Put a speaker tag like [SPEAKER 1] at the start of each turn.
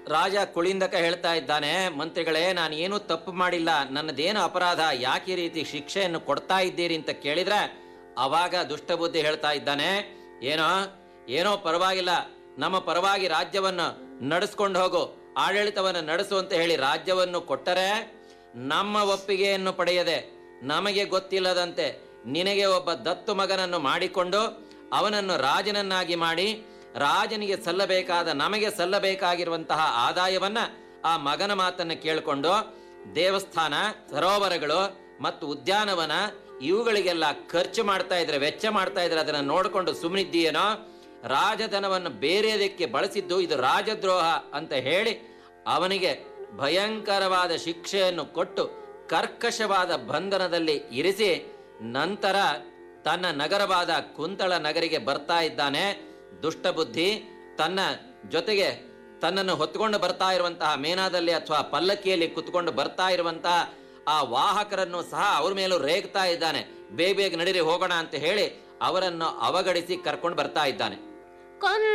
[SPEAKER 1] ರಾಜ ಕುಳಿಂದಕ ಹೇಳ್ತಾ ಇದ್ದಾನೆ ಮಂತ್ರಿಗಳೇ ನಾನು ಏನೂ ತಪ್ಪು ಮಾಡಿಲ್ಲ ನನ್ನದೇನು ಅಪರಾಧ ಯಾಕೆ ಈ ರೀತಿ ಶಿಕ್ಷೆಯನ್ನು ಕೊಡ್ತಾ ಇದ್ದೀರಿ ಅಂತ ಕೇಳಿದ್ರೆ ಅವಾಗ ದುಷ್ಟಬುದ್ಧಿ ಹೇಳ್ತಾ ಇದ್ದಾನೆ ಏನೋ ಏನೋ ಪರವಾಗಿಲ್ಲ ನಮ್ಮ ಪರವಾಗಿ ರಾಜ್ಯವನ್ನು ನಡೆಸ್ಕೊಂಡು ಹೋಗು ಆಡಳಿತವನ್ನು ನಡೆಸು ಅಂತ ಹೇಳಿ ರಾಜ್ಯವನ್ನು ಕೊಟ್ಟರೆ ನಮ್ಮ ಒಪ್ಪಿಗೆಯನ್ನು ಪಡೆಯದೆ ನಮಗೆ ಗೊತ್ತಿಲ್ಲದಂತೆ ನಿನಗೆ ಒಬ್ಬ ದತ್ತು ಮಗನನ್ನು ಮಾಡಿಕೊಂಡು ಅವನನ್ನು ರಾಜನನ್ನಾಗಿ ಮಾಡಿ ರಾಜನಿಗೆ ಸಲ್ಲಬೇಕಾದ ನಮಗೆ ಸಲ್ಲಬೇಕಾಗಿರುವಂತಹ ಆದಾಯವನ್ನ ಆ ಮಗನ ಮಾತನ್ನು ಕೇಳಿಕೊಂಡು ದೇವಸ್ಥಾನ ಸರೋವರಗಳು ಮತ್ತು ಉದ್ಯಾನವನ ಇವುಗಳಿಗೆಲ್ಲ ಖರ್ಚು ಮಾಡ್ತಾ ಇದ್ರೆ ವೆಚ್ಚ ಮಾಡ್ತಾ ಇದ್ರೆ ಅದನ್ನ ನೋಡಿಕೊಂಡು ಸುಮ್ಮನಿದ್ದೀಯೇನೋ ರಾಜಧನವನ್ನು ಬೇರೆದಕ್ಕೆ ಬಳಸಿದ್ದು ಇದು ರಾಜದ್ರೋಹ ಅಂತ ಹೇಳಿ ಅವನಿಗೆ ಭಯಂಕರವಾದ ಶಿಕ್ಷೆಯನ್ನು ಕೊಟ್ಟು ಕರ್ಕಶವಾದ ಬಂಧನದಲ್ಲಿ ಇರಿಸಿ ನಂತರ ತನ್ನ ನಗರವಾದ ಕುಂತಳ ನಗರಿಗೆ ಬರ್ತಾ ಇದ್ದಾನೆ ದುಷ್ಟಬುದ್ಧಿ ತನ್ನ ಜೊತೆಗೆ ತನ್ನನ್ನು ಹೊತ್ಕೊಂಡು ಬರ್ತಾ ಇರುವಂತಹ ಮೇನಾದಲ್ಲಿ ಅಥವಾ ಪಲ್ಲಕ್ಕಿಯಲ್ಲಿ ಕುತ್ಕೊಂಡು ಬರ್ತಾ ಇರುವಂತಹ ಆ ವಾಹಕರನ್ನು ಸಹ ಅವ್ರ ಮೇಲೂ ರೇಗ್ತಾ ಇದ್ದಾನೆ ಬೇಗ ಬೇಗ ನಡೀರಿ ಹೋಗೋಣ ಅಂತ ಹೇಳಿ ಅವರನ್ನು ಅವಗಡಿಸಿ ಕರ್ಕೊಂಡು ಬರ್ತಾ ಇದ್ದಾನೆ
[SPEAKER 2] ಕೊಂದ